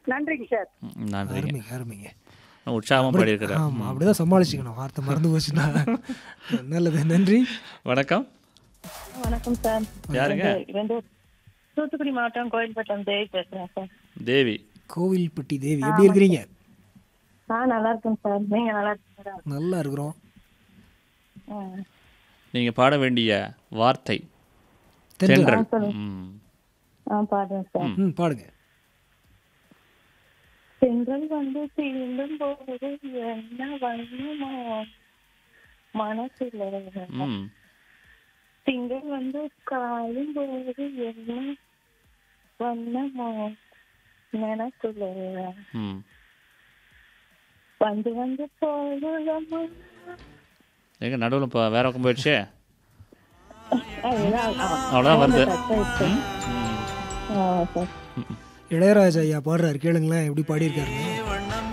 நன்றிங்க சார் ம், நன்றிங்க அருமைங்க அருமைங்க உற்சாகமாக பாடியிருக்கிறார் ஆமா அப்படிதான் சமாளிச்சுக்கணும் வார்த்தை மறந்து போச்சுன்னா நல்லது நன்றி வணக்கம் வணக்கம் சார் யாருங்க ரெண்டு தூத்துக்குடி மாவட்டம் கோயில்பட்டம் தேவி பேசுறேன் சார் தேவி கோவில்பட்டி தேவி எப்படி இருக்கிறீங்க ஆ நல்லா இருக்கேன் சார் நீங்க நல்லா இருக்கீங்களா நல்லா இருக்கிறோம் ஆ. நீங்கள் பாட வேண்டிய வார்த்தை தென்றல் தென்றல் ம் ஆ பாடுறேன் சார் ம் பாடுங்க செங்கல் வந்து தீண்டும் போது என்ன வண்ணமோ மனசுல ம் திங்கள் வந்து காயும் போது என்ன வண்ணமோ நினைக்குள்ள ம் வந்து வந்து போகுதம்மா எங்க நடுவில் இப்போ வேற பக்கம் போயிடுச்சே ஆ, இதான், ஆ. அவ்வளோதான் வருது சரி, சரி. ம் ஆ, சார் இளையராஜா ஐயா பாடுறாரு கேளுங்களேன் எப்படி பாடியிருக்காருன்னு